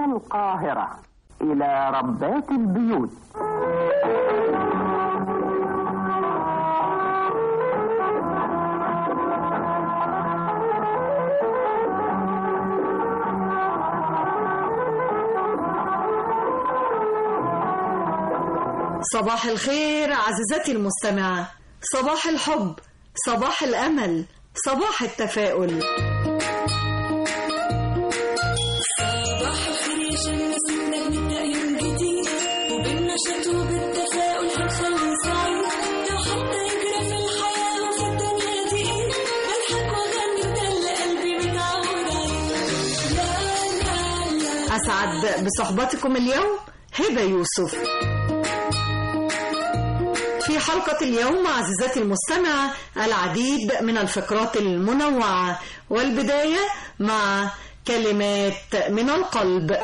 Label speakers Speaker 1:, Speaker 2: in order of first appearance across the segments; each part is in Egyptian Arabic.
Speaker 1: القاهرة إلى ربات البيوت
Speaker 2: صباح الخير عزيزتي المستمعة صباح الحب صباح الأمل صباح التفاؤل
Speaker 3: صباح الخير يا شمس نبدأ يوم جديد وبالنشاط وبالتفاؤل هنخلي سعيد لو حتى يجرى في الحياة وفي الدنيا دي بضحك واغني ده اللي قلبي متعود عليه لا لا لا
Speaker 2: أسعد بصحبتكم اليوم هبة يوسف في حلقة اليوم عزيزتي المستمعة العديد من الفقرات المنوعة والبداية مع كلمات من القلب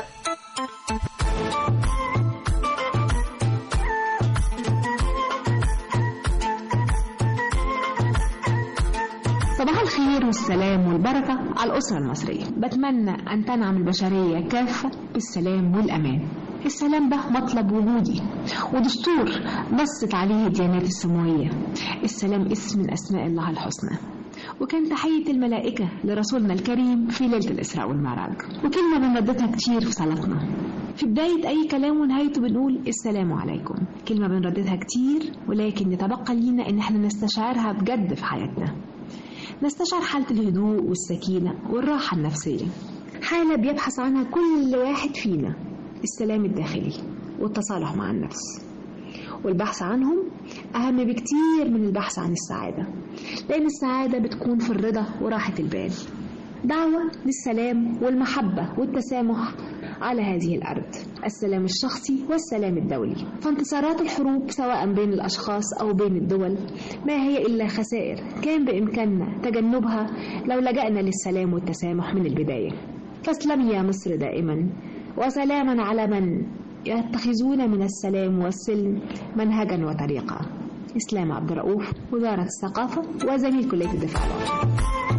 Speaker 4: صباح الخير والسلام والبركة على الأسرة المصرية بتمنى أن تنعم البشرية كافة بالسلام والأمان السلام ده مطلب وجودي ودستور نصت عليه الديانات السماوية السلام اسم من أسماء الله الحسنى وكان تحية الملائكة لرسولنا الكريم في ليلة الإسراء والمعراج وكلمة بنرددها كتير في صلاتنا في بداية أي كلام ونهايته بنقول السلام عليكم كلمة بنرددها كتير ولكن يتبقى لينا إن احنا نستشعرها بجد في حياتنا نستشعر حالة الهدوء والسكينة والراحة النفسية حالة بيبحث عنها كل واحد فينا السلام الداخلي والتصالح مع النفس والبحث عنهم أهم بكتير من البحث عن السعادة لأن السعادة بتكون في الرضا وراحة البال دعوة للسلام والمحبة والتسامح على هذه الأرض السلام الشخصي والسلام الدولي فانتصارات الحروب سواء بين الأشخاص أو بين الدول ما هي إلا خسائر كان بإمكاننا تجنبها لو لجأنا للسلام والتسامح من البداية فاسلمي يا مصر دائما وسلاما على من يتخذون من السلام والسلم منهجا وطريقة إسلام عبد الرؤوف وزارة الثقافة وزميل كلية الدفاع الوطني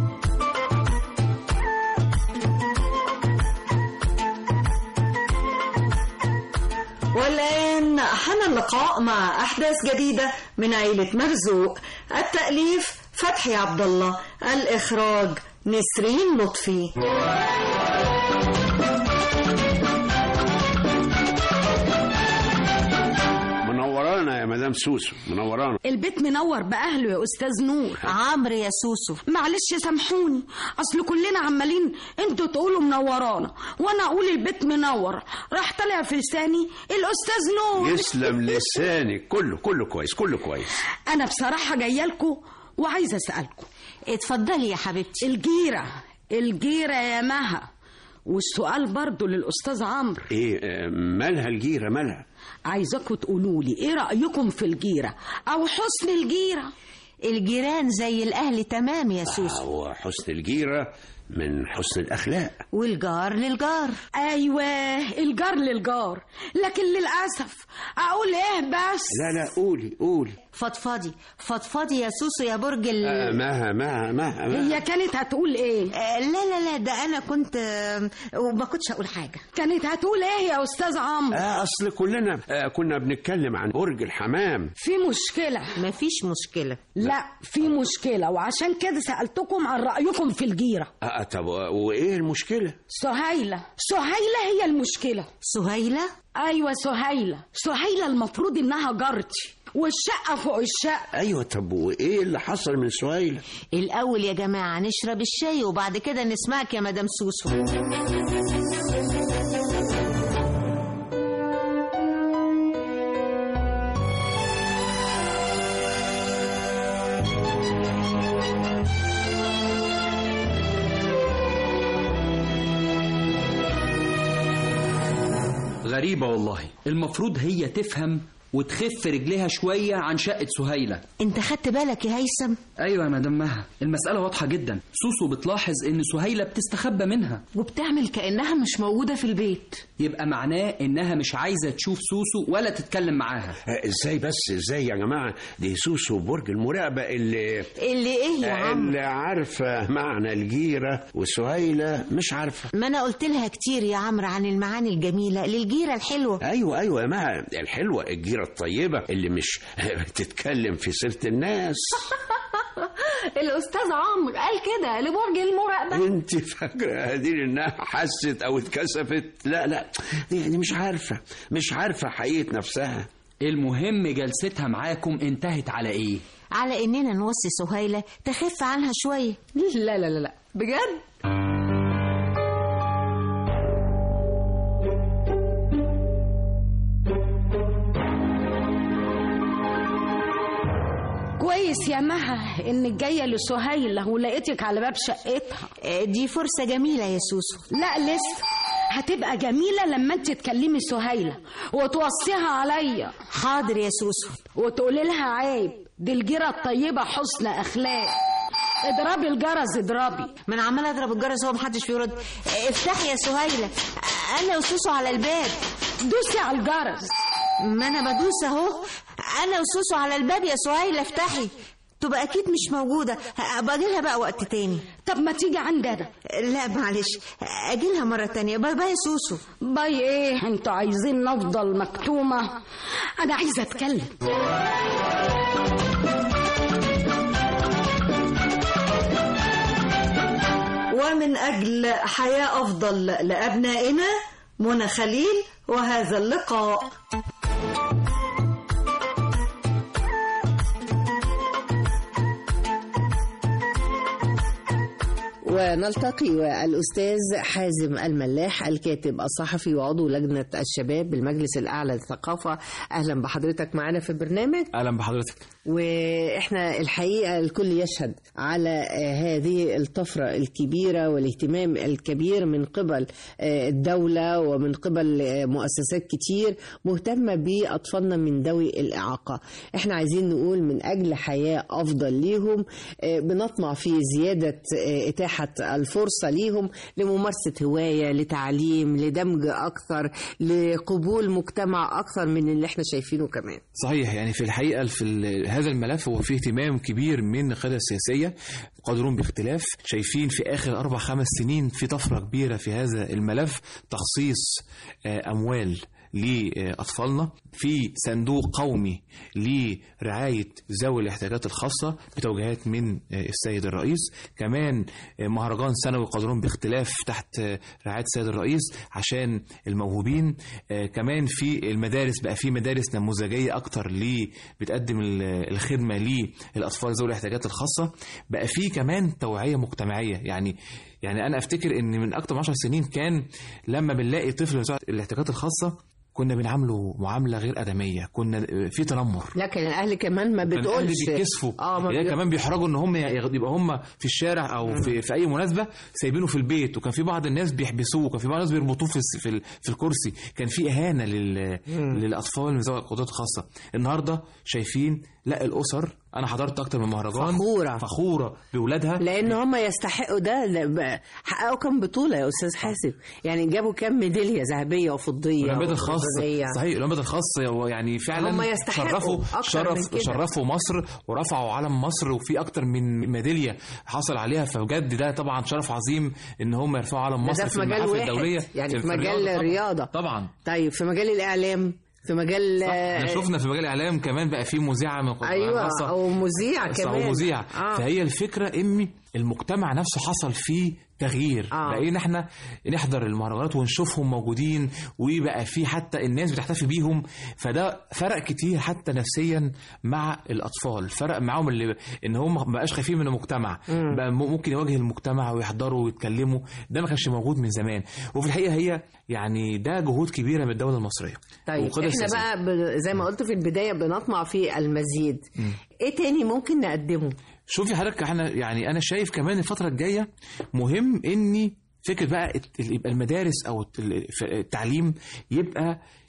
Speaker 2: والآن حان اللقاء مع أحداث جديدة من عيلة مرزوق التأليف فتحي عبد الله الإخراج نسرين لطفي
Speaker 5: منورانا يا مدام سوسو منورانا
Speaker 6: البيت منور بأهله يا أستاذ نور
Speaker 7: عمرو يا سوسو
Speaker 6: معلش سامحوني أصل كلنا عمالين انتوا تقولوا منورانا وأنا أقول البيت منور راح طلع في لساني الأستاذ نور
Speaker 5: يسلم لسانك كله كله كويس كله كويس
Speaker 6: أنا بصراحة جاية لكم وعايزة أسألكم
Speaker 7: اتفضلي يا حبيبتي
Speaker 6: الجيرة الجيرة يا مها والسؤال برضو للأستاذ عمرو
Speaker 5: ايه آه، مالها الجيره مالها
Speaker 6: عايزاكم تقولوا لي إيه رأيكم في الجيرة أو حسن الجيرة
Speaker 7: الجيران زي الأهل تمام يا سوسو
Speaker 5: هو حسن الجيره من حسن الاخلاق
Speaker 7: والجار للجار
Speaker 6: أيوة الجار للجار لكن للأسف أقول إيه بس
Speaker 5: لا لا قولي قولي
Speaker 7: فضفضي فضفضي يا سوسو يا برج ال
Speaker 5: آه، مها مها مها, مها.
Speaker 6: هي كانت هتقول إيه
Speaker 7: آه، لا لا لا ده أنا كنت آه، وما كنتش أقول حاجة
Speaker 6: كانت هتقول ايه يا استاذ عمرو
Speaker 5: آه اصل كلنا آه كنا بنتكلم عن برج الحمام
Speaker 6: في مشكله
Speaker 7: مفيش مشكلة
Speaker 6: لا في مشكله وعشان كده سالتكم عن رايكم في الجيره
Speaker 5: آه طب وايه المشكله
Speaker 6: سهيله سهيله هي المشكله
Speaker 7: سهيلة
Speaker 6: ايوه سهيله سهيله المفروض انها جارتي والشقه فوق الشقه
Speaker 5: ايوه طب وايه اللي حصل من سهيله
Speaker 7: الأول يا جماعة نشرب الشاي وبعد كده نسمعك يا مدام سوسو
Speaker 8: غريبة والله المفروض هي تفهم وتخف رجليها شوية عن شقة سهيلة
Speaker 7: انت خدت بالك يا هيثم
Speaker 8: أيوة يا مدام مها المسألة واضحة جدا سوسو بتلاحظ إن سهيلة بتستخبى منها
Speaker 4: وبتعمل كأنها مش موجودة في البيت
Speaker 8: يبقى معناه إنها مش عايزة تشوف سوسو ولا تتكلم معاها
Speaker 5: آه، ازاي بس ازاي يا جماعه دي سوسو برج المراقبه اللي
Speaker 7: اللي ايه يا عم
Speaker 5: اللي عارفه معنى الجيره وسهيله مش عارفه
Speaker 7: ما انا قلت لها كتير يا عمرو عن المعاني الجميلة للجيرة الحلوة
Speaker 5: ايوه ايوه يا مها الحلوه الجيره الطيبه اللي مش بتتكلم في سيره الناس
Speaker 4: الأستاذ عمرو قال كده لبرج المراقبة
Speaker 5: انت فاكره هدير انها حست او اتكسفت لا لا دي, دي مش عارفه مش عارفه حقيقه نفسها
Speaker 8: المهم جلستها معاكم انتهت على إيه
Speaker 7: على اننا نوصي سهيلة تخف عنها شوية
Speaker 4: لا لا لا لا بجد
Speaker 6: كويس يا مها انك جايه لسهيله ولقيتك على باب شقتها
Speaker 7: آه، دي فرصة جميلة يا سوسو
Speaker 6: لا لسه هتبقى جميله لما انت تكلمي سهيله وتوصيها عليا
Speaker 7: حاضر يا سوسو
Speaker 6: وتقولي لها عيب دي الجيره الطيبه حسن اخلاق اضربي الجرس اضربي
Speaker 7: ما انا عمالة اضرب الجرس هو محدش بيرد آه، افتحي يا سهيلة آه، انا وسوسو على الباب
Speaker 6: دوسي على الجرس
Speaker 7: ما انا بدوس اهو انا وسوسو على الباب يا سهيلة افتحي تبقى اكيد مش موجودة ابقى اجيلها بقى وقت تاني
Speaker 6: طب ما تيجي عندنا
Speaker 7: لا معلش اجيلها مرة تانية باي باي يا سوسو
Speaker 6: باي ايه انتوا عايزين نفضل مكتومه انا عايزه اتكلم
Speaker 2: ومن أجل حياة أفضل لأبنائنا منى خليل وهذا اللقاء
Speaker 9: ونلتقي والأستاذ حازم الملاح الكاتب الصحفي وعضو لجنة الشباب بالمجلس الأعلى للثقافة أهلا بحضرتك معنا في البرنامج
Speaker 10: اهلا بحضرتك
Speaker 9: وإحنا الحقيقة الكل يشهد على آه، هذه الطفرة الكبيرة والاهتمام الكبير من قبل آه، الدولة ومن قبل آه، مؤسسات كتير مهتمة بأطفالنا من ذوي الإعاقة إحنا عايزين نقول من أجل حياة أفضل ليهم آه، بنطمع في زيادة آه، إتاحة الفرصة ليهم لممارسة هواية لتعليم لدمج أكثر لقبول مجتمع أكثر من اللي إحنا شايفينه كمان
Speaker 10: صحيح يعني في الحقيقه في ال- هذا الملف هو فيه اهتمام كبير من القياده السياسيه قادرون باختلاف شايفين في اخر اربع خمس سنين في طفره كبيره في هذا الملف تخصيص آه، اموال لأطفالنا في صندوق قومي لرعاية ذوي الاحتياجات الخاصة بتوجيهات من آه، السيد الرئيس كمان آه، مهرجان سنوي قادرون باختلاف تحت آه، رعاية السيد الرئيس عشان الموهوبين آه، كمان في المدارس بقى في مدارس نموذجية أكتر اللي بتقدم ال- الخدمة للأطفال ذوي الاحتياجات الخاصة بقى في كمان توعية مجتمعية يعني يعني أنا أفتكر إن من أكتر من 10 سنين كان لما بنلاقي طفل ذوي الاحتياجات الخاصة كنا بنعامله معاملة غير آدمية كنا في تنمر
Speaker 9: لكن الأهل كمان ما
Speaker 10: كان الأهل
Speaker 9: بتقولش
Speaker 10: بيتكسفوا
Speaker 9: اه ما
Speaker 10: يعني
Speaker 9: بي-
Speaker 10: كمان بيحرجوا ان هم ياخد- يبقى هم في الشارع او في, في اي مناسبه سايبينه في البيت وكان في بعض الناس بيحبسوه وكان في بعض الناس بيربطوه في الس- في, ال- في الكرسي كان في اهانه لل للاطفال من ذوي القدرات الخاصه النهارده شايفين لا الاسر انا حضرت اكتر من مهرجان
Speaker 9: فخورة.
Speaker 10: فخوره باولادها
Speaker 9: لان هم يستحقوا ده ده بقى- حققوا كام بطوله يا استاذ حاسب يعني جابوا كام ميداليه ذهبيه وفضيه
Speaker 10: الاولمبياد الخاصه
Speaker 9: وفضية.
Speaker 10: صحيح الاولمبياد الخاصه هو يعني فعلا
Speaker 9: هم يستحقوا
Speaker 10: شرفوا
Speaker 9: أكتر
Speaker 10: شرف
Speaker 9: من كده.
Speaker 10: شرفوا مصر ورفعوا علم مصر وفي اكتر من ميداليه حصل عليها فبجد ده طبعا شرف عظيم ان هم يرفعوا علم
Speaker 9: ده
Speaker 10: مصر
Speaker 9: في
Speaker 10: في
Speaker 9: مجال
Speaker 10: المحافل
Speaker 9: واحد
Speaker 10: الدوليه
Speaker 9: يعني في مجال
Speaker 10: طبعاً.
Speaker 9: الرياضة.
Speaker 10: طبعا
Speaker 9: طيب في مجال الاعلام في مجال
Speaker 10: احنا
Speaker 9: آه،
Speaker 10: شفنا في مجال الاعلام كمان بقى في مذيعه من القنوات
Speaker 9: ايوه
Speaker 10: الخاصة.
Speaker 9: او مذيع
Speaker 10: صح،
Speaker 9: كمان
Speaker 10: ومذيع
Speaker 9: آه.
Speaker 10: فهي الفكره ان المجتمع نفسه حصل فيه تغيير
Speaker 9: آه.
Speaker 10: بقينا احنا نحضر المهرجانات ونشوفهم موجودين وبقى في حتى الناس بتحتفي بيهم فده فرق كتير حتى نفسيا مع الاطفال فرق معاهم اللي ان هم ما بقاش خايفين من المجتمع
Speaker 9: مم.
Speaker 10: بقى م- ممكن يواجه المجتمع ويحضروا ويتكلموا ده ما كانش موجود من زمان وفي الحقيقه هي يعني ده جهود كبيره من الدوله المصريه
Speaker 9: طيب
Speaker 10: والقيادة
Speaker 9: احنا
Speaker 10: السياسية.
Speaker 9: بقى ب... زي ما قلت في البدايه بنطمع في المزيد
Speaker 10: مم.
Speaker 9: ايه تاني ممكن نقدمه
Speaker 10: شوفي حضرتك احنا يعني انا شايف كمان الفتره الجايه مهم اني فكره بقى الت- يبقى المدارس او الت- الف- التعليم يبقى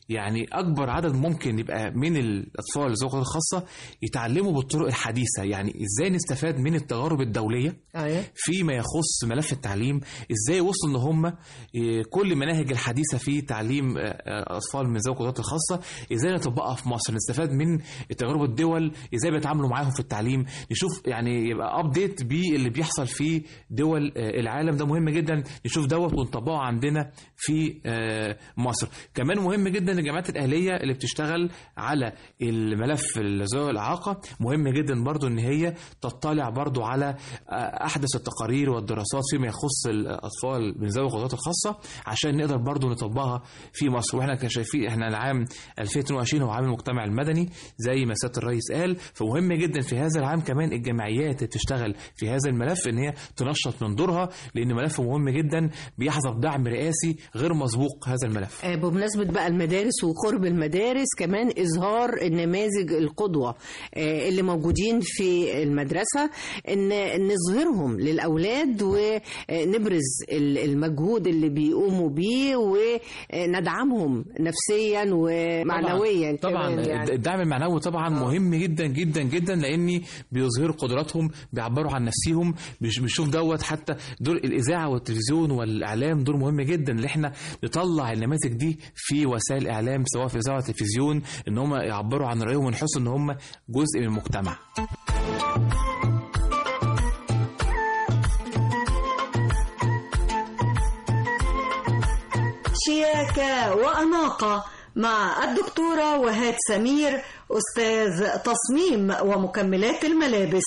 Speaker 10: يعني اكبر عدد ممكن يبقى من الاطفال ذوي القدرات الخاصه يتعلموا بالطرق الحديثه يعني ازاي نستفاد من التجارب الدوليه
Speaker 9: أيوة.
Speaker 10: فيما يخص ملف التعليم ازاي وصلوا ان هم إيه، كل المناهج الحديثه في تعليم آه، آه، اطفال من ذوي القدرات الخاصه ازاي نطبقها في مصر نستفاد من تجارب الدول ازاي بيتعاملوا معاهم في التعليم نشوف يعني يبقى ابديت باللي بيحصل في دول آه، العالم ده مهم جدا نشوف دوت ونطبقه عندنا في آه، مصر كمان مهم جدا الجامعات الاهليه اللي بتشتغل على الملف ذوي الاعاقه مهم جدا برضو ان هي تطلع برضو على آه، احدث التقارير والدراسات فيما يخص الاطفال من ذوي القدرات الخاصه عشان نقدر برضو نطبقها في مصر واحنا كان شايفين احنا العام 2022 هو عام المجتمع المدني زي ما سياده الرئيس قال فمهم جدا في هذا العام كمان الجمعيات اللي تشتغل في هذا الملف ان هي تنشط من دورها لان ملف مهم جدا بيحظى بدعم رئاسي غير مسبوق هذا الملف
Speaker 9: آه، بمناسبة بقى المدارس وقرب المدارس كمان إظهار النماذج القدوة آه، اللي موجودين في المدرسة إن نظهرهم للأولاد ونبرز ال- المجهود اللي بيقوموا بيه وندعمهم نفسيا ومعنويا
Speaker 10: طبعا
Speaker 9: كمان يعني.
Speaker 10: الدعم المعنوي طبعا مهم جدا جدا جدا لاني بيظهروا قدراتهم بيعبروا عن نفسهم بيش- بنشوف دوت حتى دور الاذاعه والتلفزيون والاعلام دور مهم جدا ان احنا نطلع النماذج دي في وسائل الاعلام سواء في اذاعه التلفزيون ان هم يعبروا عن رايهم ونحس ان هم جزء من المجتمع
Speaker 2: شياكة وأناقة مع الدكتورة وهاد سمير أستاذ تصميم ومكملات الملابس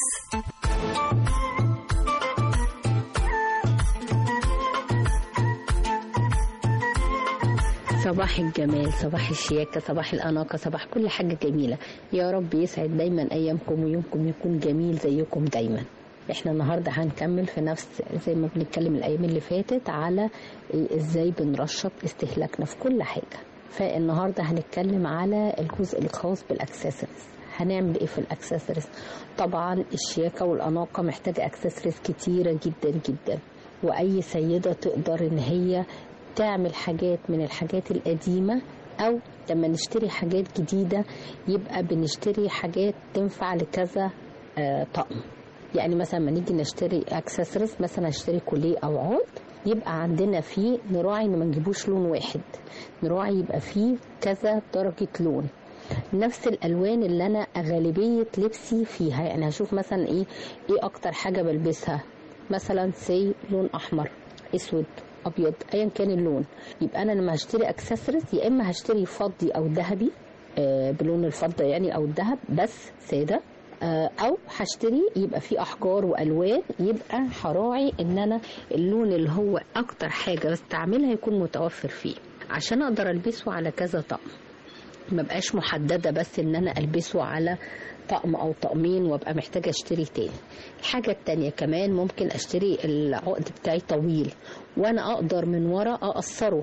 Speaker 11: صباح الجمال صباح الشياكة صباح الأناقة صباح كل حاجة جميلة يا رب يسعد دايما أيامكم ويومكم يكون جميل زيكم دايما احنا النهاردة هنكمل في نفس زي ما بنتكلم الأيام اللي فاتت على إيه ازاي بنرشط استهلاكنا في كل حاجة فالنهاردة هنتكلم على الجزء الخاص بالأكسسوارز هنعمل ايه في الاكسسوارز طبعا الشياكة والأناقة محتاجة اكسسوارز كتيرة جدا جدا وأي سيدة تقدر إن هي تعمل حاجات من الحاجات القديمة أو لما نشتري حاجات جديدة يبقى بنشتري حاجات تنفع لكذا آه، طقم يعني مثلا لما نيجي نشتري اكسسوارز مثلا اشتري كوليه او عود يبقى عندنا فيه نراعي ان ما نجيبوش لون واحد نراعي يبقى فيه كذا درجة لون نفس الالوان اللي انا غالبيه لبسي فيها يعني هشوف مثلا ايه ايه اكتر حاجه بلبسها مثلا سي لون احمر اسود ابيض ايا كان اللون يبقى انا لما هشتري اكسسوارز يا اما هشتري فضي او ذهبي آه، بلون الفضه يعني او الذهب بس ساده آه، او هشتري يبقى فيه احجار والوان يبقى هراعي ان انا اللون اللي هو اكتر حاجه بستعملها يكون متوفر فيه عشان اقدر البسه على كذا طقم ما بقاش محددة بس ان انا البسه على طقم او طقمين وابقى محتاجة اشتري تاني الحاجة التانية كمان ممكن اشتري العقد بتاعي طويل وانا اقدر من ورا اقصره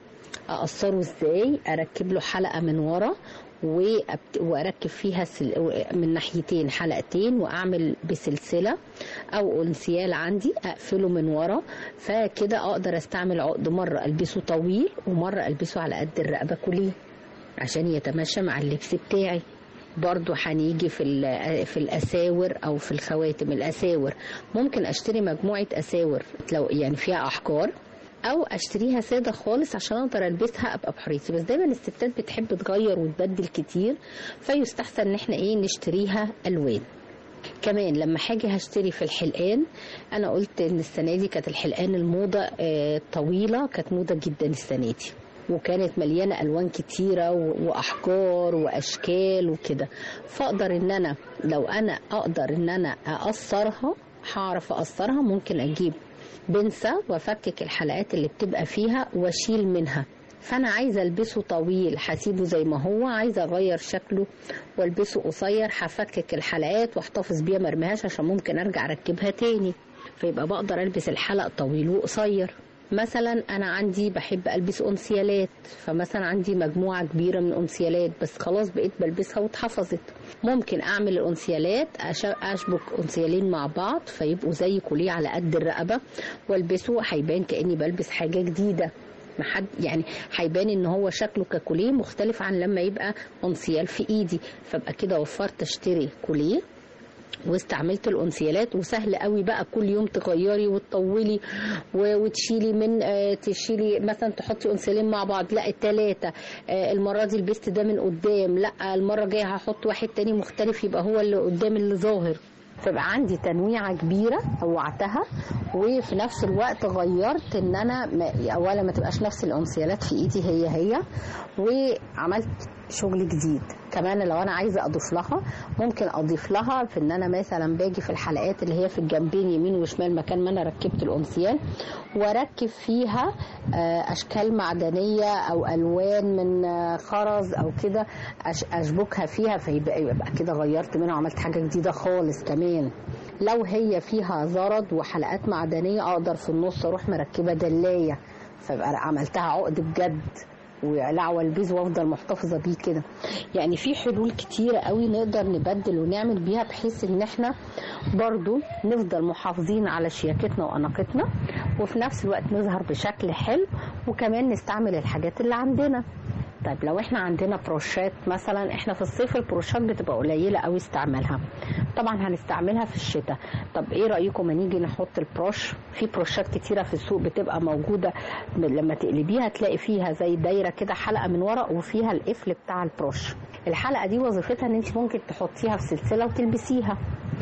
Speaker 11: اقصره ازاي اركب له حلقة من ورا وأبت- واركب فيها سل... من ناحيتين حلقتين واعمل بسلسله او انسيال عندي اقفله من ورا فكده اقدر استعمل عقد مره البسه طويل ومره البسه على قد الرقبه كليه عشان يتماشى مع اللبس بتاعي برضو هنيجي في ال- في الاساور او في الخواتم الاساور ممكن اشتري مجموعه اساور لو يعني فيها احجار او اشتريها ساده خالص عشان اقدر البسها ابقى بحريتي بس دايما الستات بتحب تغير وتبدل كتير فيستحسن ان احنا ايه نشتريها الوان كمان لما حاجة هشتري في الحلقان انا قلت ان السنه دي كانت الحلقان الموضه آه، طويله كانت موضه جدا السنه دي وكانت مليانه الوان كتيره و- واحجار واشكال وكده فاقدر ان انا لو انا اقدر ان انا اقصرها هعرف اقصرها ممكن اجيب بنسة وافكك الحلقات اللي بتبقى فيها واشيل منها فانا عايزه البسه طويل هسيبه زي ما هو عايزه اغير شكله والبسه قصير هفكك الحلقات واحتفظ بيها مرميهاش عشان ممكن ارجع اركبها تاني فيبقى بقدر البس الحلق طويل وقصير مثلا انا عندي بحب البس انسيالات فمثلا عندي مجموعه كبيره من انسيالات بس خلاص بقيت بلبسها واتحفظت ممكن اعمل الانسيالات أش- اشبك انسيالين مع بعض فيبقوا زي كوليه على قد الرقبه والبسه هيبان كاني بلبس حاجه جديده محد يعني هيبان ان هو شكله ككوليه مختلف عن لما يبقى انسيال في ايدي فابقى كده وفرت اشتري كوليه واستعملت الانسيالات وسهل قوي بقى كل يوم تغيري وتطولي و- وتشيلي من آه، تشيلي مثلا تحطي انسيالين مع بعض لا التلاتة آه، المرة دي لبست ده من قدام لا المرة الجاية هحط واحد تاني مختلف يبقى هو اللي قدام اللي ظاهر فبقى عندي تنويعة كبيرة نوعتها وفي نفس الوقت غيرت ان انا ما اولا ما تبقاش نفس الانسيالات في ايدي هي هي وعملت شغل جديد كمان لو انا عايزه اضيف لها ممكن اضيف لها في ان انا مثلا باجي في الحلقات اللي هي في الجنبين يمين وشمال مكان ما انا ركبت الانسيال واركب فيها آه، اشكال معدنيه او الوان من آه، خرز او كده أش- اشبكها فيها فيبقى يبقى كده غيرت منها وعملت حاجه جديده خالص كمان لو هي فيها زرد وحلقات معدنيه اقدر في النص اروح مركبه دلايه فبقى عملتها عقد بجد ولا والبيز وافضل محتفظه بيه كده يعني في حلول كتيره قوي نقدر نبدل ونعمل بيها بحيث ان احنا برضو نفضل محافظين على شياكتنا واناقتنا وفي نفس الوقت نظهر بشكل حلو وكمان نستعمل الحاجات اللي عندنا طيب لو احنا عندنا بروشات مثلا احنا في الصيف البروشات بتبقى قليله قوي استعمالها طبعا هنستعملها في الشتاء طب ايه رايكم ما نيجي نحط البروش في بروشات كتيره في السوق بتبقى موجوده لما تقلبيها تلاقي فيها زي دايره كده حلقه من ورق وفيها القفل بتاع البروش الحلقه دي وظيفتها ان انت ممكن تحطيها في سلسله وتلبسيها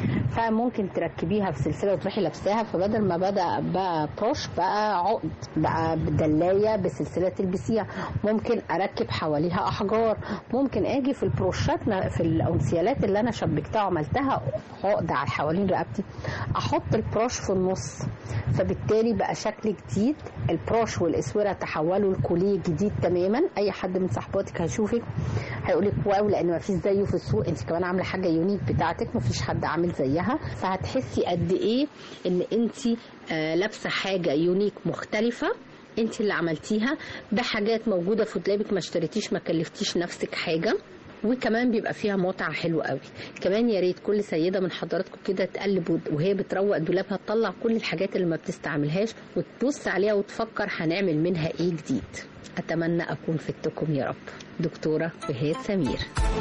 Speaker 11: فممكن تركبيها في سلسله وتروحي لابساها فبدل ما بدا بقى بروش بقى عقد بقى بدلايه بسلسله تلبسيها ممكن اركب حواليها احجار ممكن اجي في البروشات في الانسيالات اللي انا شبكتها وعملتها عقد على حوالين رقبتي احط البروش في النص فبالتالي بقى شكل جديد البروش والاسوره تحولوا لكوليه جديد تماما اي حد من صحباتك هيشوفك هيقول لك واو لان ما فيش زيه في السوق انت كمان عامله حاجه يونيك بتاعتك ما فيش حد عامل زيها فهتحسي قد ايه ان انت آه، لابسه حاجه يونيك مختلفه انت اللي عملتيها بحاجات موجوده في دولابك ما اشتريتيش ما كلفتيش نفسك حاجه وكمان بيبقى فيها متعة حلوة قوي كمان يا ريت كل سيدة من حضراتكم كده تقلب وهي بتروق دولابها تطلع كل الحاجات اللي ما بتستعملهاش وتبص عليها وتفكر هنعمل منها ايه جديد اتمنى اكون فدتكم يا رب دكتورة بهاد سمير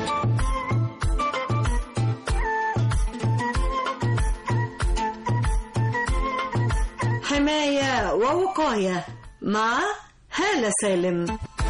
Speaker 2: حماية ووقاية مع هالة سالم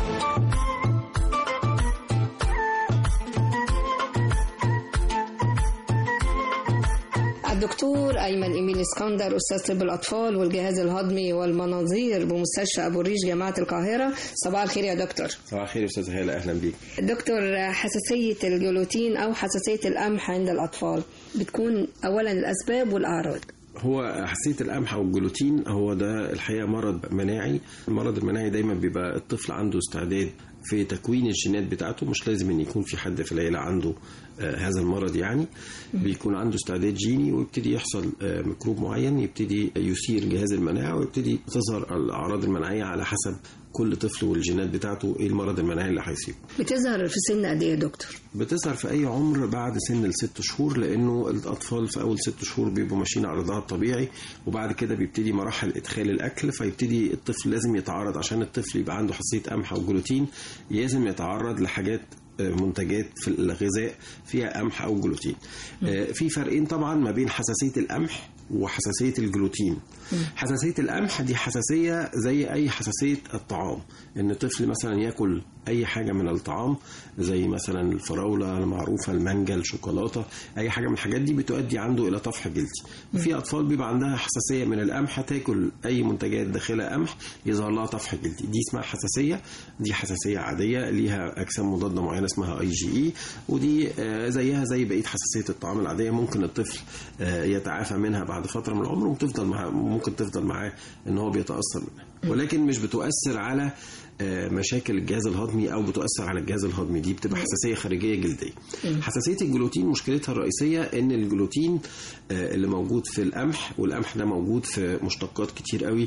Speaker 12: الدكتور أيمن إيميل اسكندر أستاذ طب الأطفال والجهاز الهضمي والمناظير بمستشفى أبو الريش جامعة القاهرة صباح الخير يا دكتور
Speaker 13: صباح الخير يا استاذ هاله اهلا بيك
Speaker 12: دكتور حساسية الجلوتين أو حساسية القمح عند الأطفال بتكون أولا الأسباب والأعراض
Speaker 13: هو حساسيه القمح او الجلوتين هو ده الحقيقه مرض مناعي المرض المناعي دايما بيبقى الطفل عنده استعداد في تكوين الجينات بتاعته مش لازم ان يكون في حد في العيله عنده آه، هذا المرض يعني بيكون عنده استعداد جيني ويبتدي يحصل آه، ميكروب معين يبتدي يثير جهاز المناعه ويبتدي تظهر الاعراض المناعيه على حسب كل طفل والجينات بتاعته ايه المرض المناعي اللي هيصيبه
Speaker 12: بتظهر في سن قد إيه يا دكتور؟
Speaker 13: بتظهر في اي عمر بعد سن الست شهور لانه الاطفال في اول ست شهور بيبقوا ماشيين على الرضاعه الطبيعي وبعد كده بيبتدي مراحل ادخال الاكل فيبتدي الطفل لازم يتعرض عشان الطفل يبقى عنده حساسيه قمح او جلوتين لازم يتعرض لحاجات آه، منتجات في الغذاء فيها قمح او جلوتين آه، في فرقين طبعا ما بين حساسيه القمح وحساسيه الجلوتين حساسيه القمح دي حساسيه زي اي حساسيه الطعام ان الطفل مثلا ياكل اي حاجه من الطعام زي مثلا الفراوله المعروفه المانجا الشوكولاته اي حاجه من الحاجات دي بتؤدي عنده الى طفح جلدي في اطفال بيبقى عندها حساسيه من القمح تاكل اي منتجات داخلها قمح يظهر لها طفح جلدي دي اسمها حساسيه دي حساسيه عاديه ليها اجسام مضاده معينه اسمها اي جي اي ودي آه، زيها زي بقيه حساسيه الطعام العاديه ممكن الطفل آه، يتعافى منها بعد فتره من العمر وتفضل معاه ممكن تفضل معاه ان هو بيتاثر منها ولكن مش بتؤثر على آه، مشاكل الجهاز الهضمي او بتؤثر على الجهاز الهضمي دي بتبقى حساسيه خارجيه جلديه حساسيه الجلوتين مشكلتها الرئيسيه ان الجلوتين آه، اللي موجود في القمح والقمح ده موجود في مشتقات كتير قوي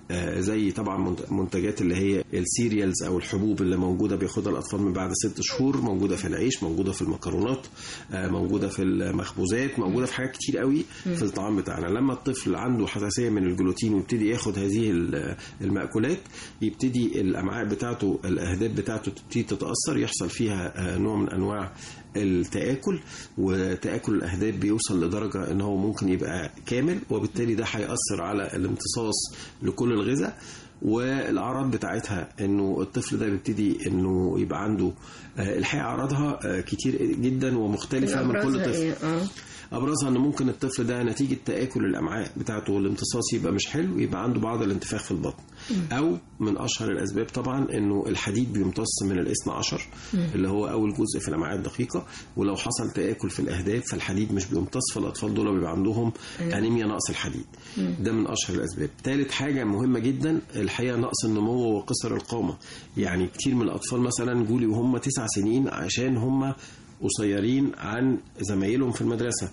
Speaker 13: آه، زي طبعا منت- منتجات اللي هي السيريالز او الحبوب اللي موجوده بياخدها الاطفال من بعد ست شهور موجوده في العيش موجوده في المكرونات آه، موجوده في المخبوزات موجوده في حاجات كتير قوي
Speaker 14: مم.
Speaker 13: في الطعام بتاعنا لما الطفل عنده حساسيه من الجلوتين ويبتدي ياخد هذه ال- المأكولات يبتدي الامعاء بتاعته الاهداب بتاعته تبتدي تتاثر يحصل فيها آه، نوع من انواع التآكل وتآكل الأهداب بيوصل لدرجة إن هو ممكن يبقى كامل وبالتالي ده هيأثر على الامتصاص لكل الغذاء والأعراض بتاعتها إنه الطفل ده بيبتدي إنه يبقى عنده آه، الحقيقة أعراضها آه، كتير جدا ومختلفة من كل
Speaker 12: أبرزها
Speaker 13: طفل
Speaker 12: إيه؟ آه.
Speaker 13: ابرزها ان ممكن الطفل ده نتيجه تاكل الامعاء بتاعته والامتصاص يبقى مش حلو يبقى عنده بعض الانتفاخ في البطن او من اشهر الاسباب طبعا انه الحديد بيمتص من الاثنى عشر
Speaker 14: مم.
Speaker 13: اللي هو اول جزء في الامعاء الدقيقه ولو حصل تاكل في الاهداب فالحديد مش بيمتص فالاطفال دول بيبقى عندهم
Speaker 14: أيوة.
Speaker 13: انيميا نقص الحديد
Speaker 14: مم.
Speaker 13: ده من اشهر الاسباب ثالث حاجه مهمه جدا الحقيقه نقص النمو وقصر القامه يعني كتير من الاطفال مثلا جولي وهم تسع سنين عشان هم قصيرين عن زمايلهم في المدرسه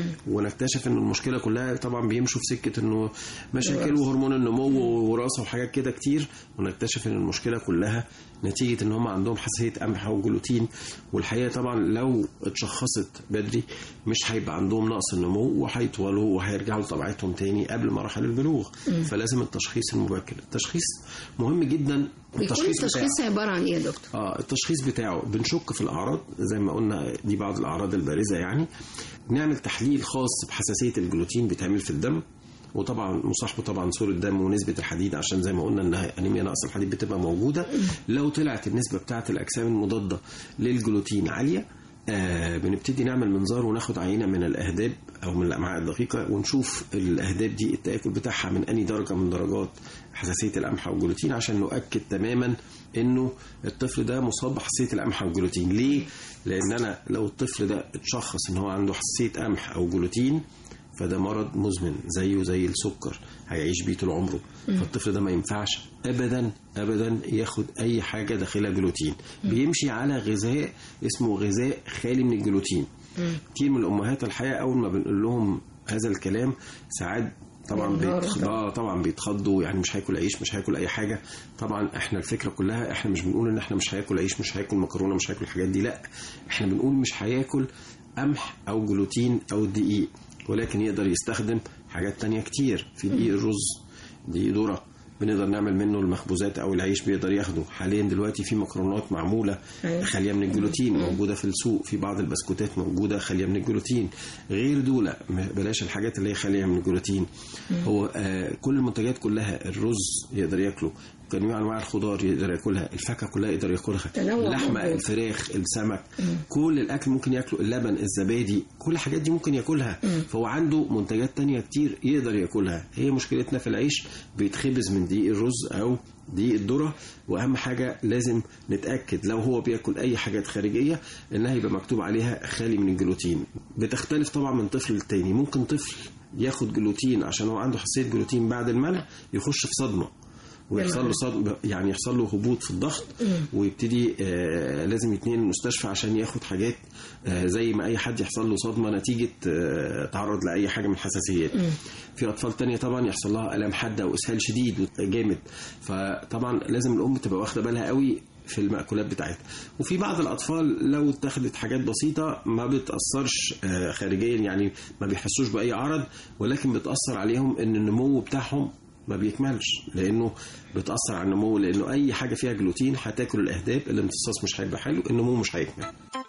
Speaker 13: ونكتشف ان المشكله كلها طبعا بيمشوا في سكه انه مشاكل
Speaker 14: وراثة.
Speaker 13: وهرمون النمو ووراثه وحاجات كده كتير ونكتشف ان المشكله كلها نتيجه ان هم عندهم حساسيه قمح او جلوتين والحقيقه طبعا لو اتشخصت بدري مش هيبقى عندهم نقص النمو وهيطولوا وهيرجعوا لطبيعتهم تاني قبل مراحل البلوغ
Speaker 12: مم.
Speaker 13: فلازم التشخيص المبكر التشخيص مهم جدا
Speaker 12: بيكون
Speaker 13: بتاعه.
Speaker 12: التشخيص عبارة عن إيه يا دكتور؟
Speaker 13: اه التشخيص بتاعه بنشك في الاعراض زي ما قلنا دي بعض الاعراض البارزه يعني نعمل تحليل خاص بحساسيه الجلوتين بيتعمل في الدم وطبعا مصاحبه طبعا صوره دم ونسبه الحديد عشان زي ما قلنا انها انيميا نقص الحديد بتبقى موجوده لو طلعت النسبه بتاعه الاجسام المضاده للجلوتين عاليه آه بنبتدي نعمل منظار وناخد عينه من الاهداب او من الامعاء الدقيقه ونشوف الاهداب دي التاكل بتاعها من اني درجه من درجات حساسيه القمح والجلوتين عشان نؤكد تماما انه الطفل ده مصاب بحساسيه القمح والجلوتين ليه لان انا لو الطفل ده اتشخص ان هو عنده حساسيه قمح او جلوتين فده مرض مزمن زيه زي السكر هيعيش بيه طول عمره
Speaker 14: مم.
Speaker 13: فالطفل ده ما ينفعش ابدا ابدا ياخد اي حاجه داخلها جلوتين بيمشي على غذاء اسمه غذاء خالي من الجلوتين كتير من الامهات الحقيقه اول ما بنقول لهم هذا الكلام ساعات طبعا
Speaker 14: بينهاروا
Speaker 13: بيتخ...
Speaker 14: طبعاً.
Speaker 13: اه طبعا بيتخضوا يعني مش هياكل عيش مش هياكل اي حاجه طبعا احنا الفكره كلها احنا مش بنقول ان احنا مش هياكل عيش مش هياكل مكرونه مش هياكل الحاجات دي لا احنا بنقول مش هياكل قمح او جلوتين او دقيق ولكن يقدر يستخدم حاجات تانية كتير في دقيق الرز دقيق ذره بنقدر نعمل منه المخبوزات او العيش بيقدر ياخده حاليا دلوقتي في مكرونات معموله
Speaker 14: أيوة.
Speaker 13: خاليه من الجلوتين موجوده في السوق في بعض البسكوتات موجوده خاليه من الجلوتين غير دول م- بلاش الحاجات اللي هي خاليه من الجلوتين هو آه كل المنتجات كلها الرز يقدر ياكله جميع انواع الخضار يقدر ياكلها الفاكهه كلها يقدر ياكلها
Speaker 14: تنوع
Speaker 13: اللحمه
Speaker 14: موجود.
Speaker 13: الفراخ السمك كل الاكل ممكن ياكله اللبن الزبادي كل الحاجات دي ممكن ياكلها فهو عنده منتجات تانية كتير يقدر ياكلها هي مشكلتنا في العيش بيتخبز من دقيق الرز او دقيق الذره واهم حاجه لازم نتاكد لو هو بياكل اي حاجات خارجيه انها يبقى مكتوب عليها خالي من الجلوتين بتختلف طبعا من طفل للتاني ممكن طفل ياخد جلوتين عشان هو عنده حساسيه جلوتين بعد المنع يخش في صدمه ويحصل له صدمة يعني يحصل له هبوط في الضغط ويبتدي آه لازم يتنقل المستشفى عشان ياخد حاجات آه زي ما اي حد يحصل له صدمه نتيجه آه تعرض لاي حاجه من الحساسيات في اطفال تانية طبعا يحصل لها الام حاده واسهال شديد جامد فطبعا لازم الام تبقى واخده بالها قوي في المأكولات بتاعتها وفي بعض الأطفال لو اتخذت حاجات بسيطة ما بتأثرش آه، خارجيا يعني ما بيحسوش بأي عرض ولكن بتأثر عليهم إن النمو بتاعهم ما بيكملش لانه بتاثر على النمو لانه اي حاجه فيها جلوتين هتاكل الاهداب الامتصاص مش هيبقى حلو النمو مش هيكمل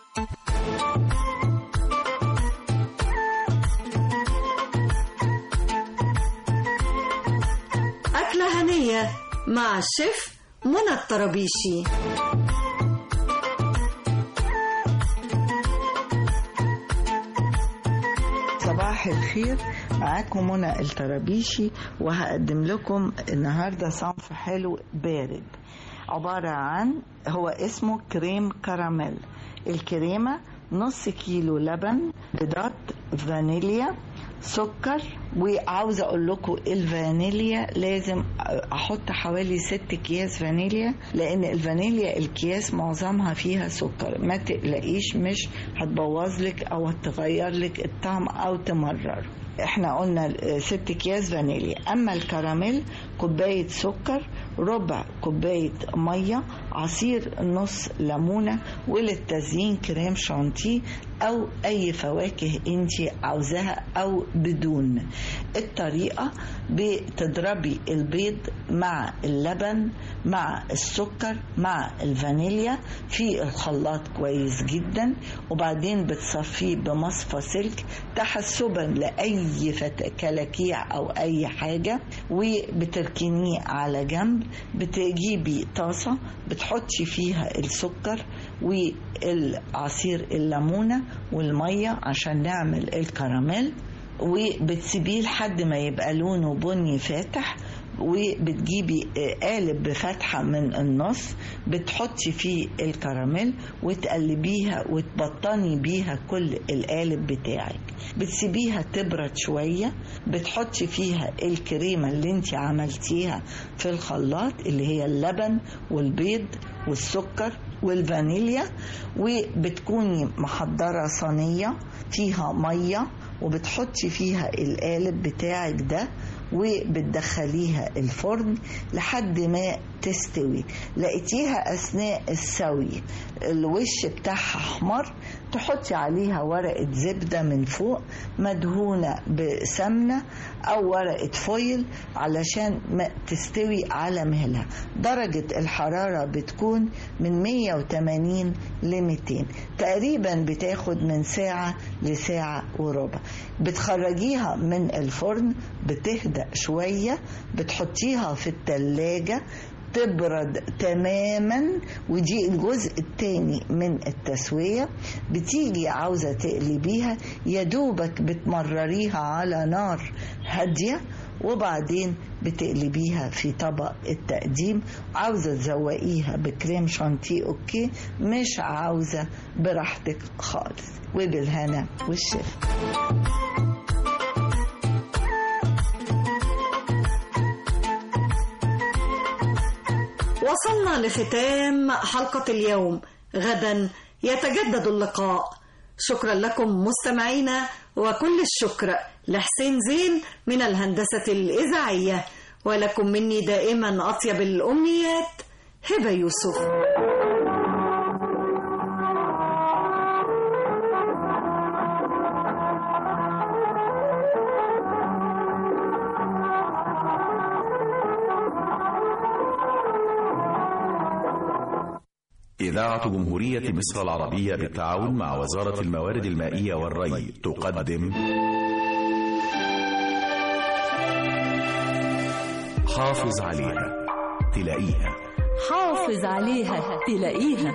Speaker 2: أكلة هنية مع الشيف منى الطرابيشي
Speaker 15: صباح الخير معاكم منى الطرابيشي وهقدم لكم النهارده صنف حلو بارد عبارة عن هو اسمه كريم كراميل الكريمة نص كيلو لبن بيضات فانيليا سكر وعاوزه اقول لكم الفانيليا لازم احط حوالي ست اكياس فانيليا لان الفانيليا الكياس معظمها فيها سكر ما تقلقيش مش هتبوظ لك او هتغير لك الطعم او تمرر احنا قلنا ست اكياس فانيليا اما الكراميل كوبايه سكر ربع كوبايه ميه عصير نص ليمونه وللتزيين كريم شانتيه او اي فواكه انت عاوزاها او بدون الطريقه بتضربي البيض مع اللبن مع السكر مع الفانيليا في الخلاط كويس جدا وبعدين بتصفيه بمصفى سلك تحسبا لاي فت- كلاكيع او اي حاجه وبتركنيه على جنب بتجيبي طاسه بتحطي فيها السكر والعصير الليمونه والميه عشان نعمل الكراميل وبتسيبيه لحد ما يبقى لونه بني فاتح وبتجيبي آه، قالب بفتحة من النص بتحطي فيه الكراميل وتقلبيها وتبطني بيها كل القالب بتاعك بتسيبيها تبرد شوية بتحطي فيها الكريمة اللي انت عملتيها في الخلاط اللي هي اللبن والبيض والسكر والفانيليا وبتكوني محضرة صينية فيها مية وبتحطي فيها القالب بتاعك ده وبتدخليها الفرن لحد ما تستوي لقيتيها اثناء السوي الوش بتاعها احمر تحطي عليها ورقه زبده من فوق مدهونه بسمنه او ورقه فويل علشان ما تستوي على مهلها درجه الحراره بتكون من 180 ل 200 تقريبا بتاخد من ساعه لساعه وربع بتخرجيها من الفرن بتهدأ شويه بتحطيها في التلاجة تبرد تماما ودي الجزء التاني من التسوية بتيجي عاوزة تقلبيها يا دوبك بتمرريها على نار هادية وبعدين بتقلبيها في طبق التقديم عاوزة تزوقيها بكريم شانتيه اوكي مش عاوزة براحتك خالص وبالهنا والشفا
Speaker 2: وصلنا لختام حلقة اليوم غدا يتجدد اللقاء شكرا لكم مستمعينا وكل الشكر لحسين زين من الهندسة الإذاعية ولكم مني دائما أطيب الأمنيات هبة يوسف
Speaker 14: إذاعة جمهورية مصر العربية بالتعاون مع وزارة الموارد المائية والري تقدم حافظ عليها تلاقيها
Speaker 16: حافظ عليها تلاقيها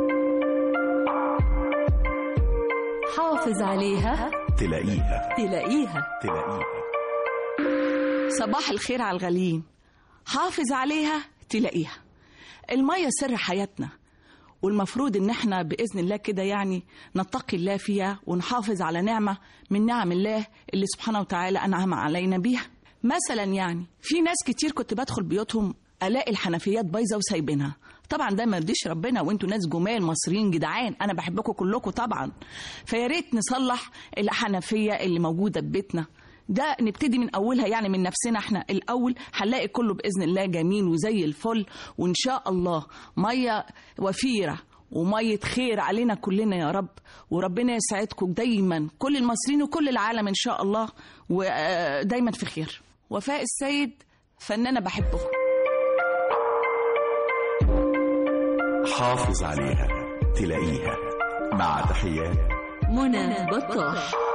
Speaker 16: حافظ عليها
Speaker 14: تلاقيها
Speaker 16: تلاقيها
Speaker 14: تلاقيها
Speaker 17: صباح الخير على الغاليين حافظ عليها تلاقيها المية سر حياتنا والمفروض ان احنا باذن الله كده يعني نتقي الله فيها ونحافظ على نعمه من نعم الله اللي سبحانه وتعالى انعم علينا بيها مثلا يعني في ناس كتير كنت بدخل بيوتهم الاقي الحنفيات بايظه وسايبينها طبعا ده ما يرضيش ربنا وانتوا ناس جمال مصريين جدعان انا بحبكم كلكم طبعا فيا ريت نصلح الحنفيه اللي موجوده في بيتنا ده نبتدي من اولها يعني من نفسنا احنا الاول هنلاقي كله باذن الله جميل وزي الفل وان شاء الله ميه وفيره وميه خير علينا كلنا يا رب وربنا يسعدكم دايما كل المصريين وكل العالم ان شاء الله ودايما في خير وفاء السيد فنانه بحبكم
Speaker 14: حافظ عليها تلاقيها مع تحيات
Speaker 16: منى بطاح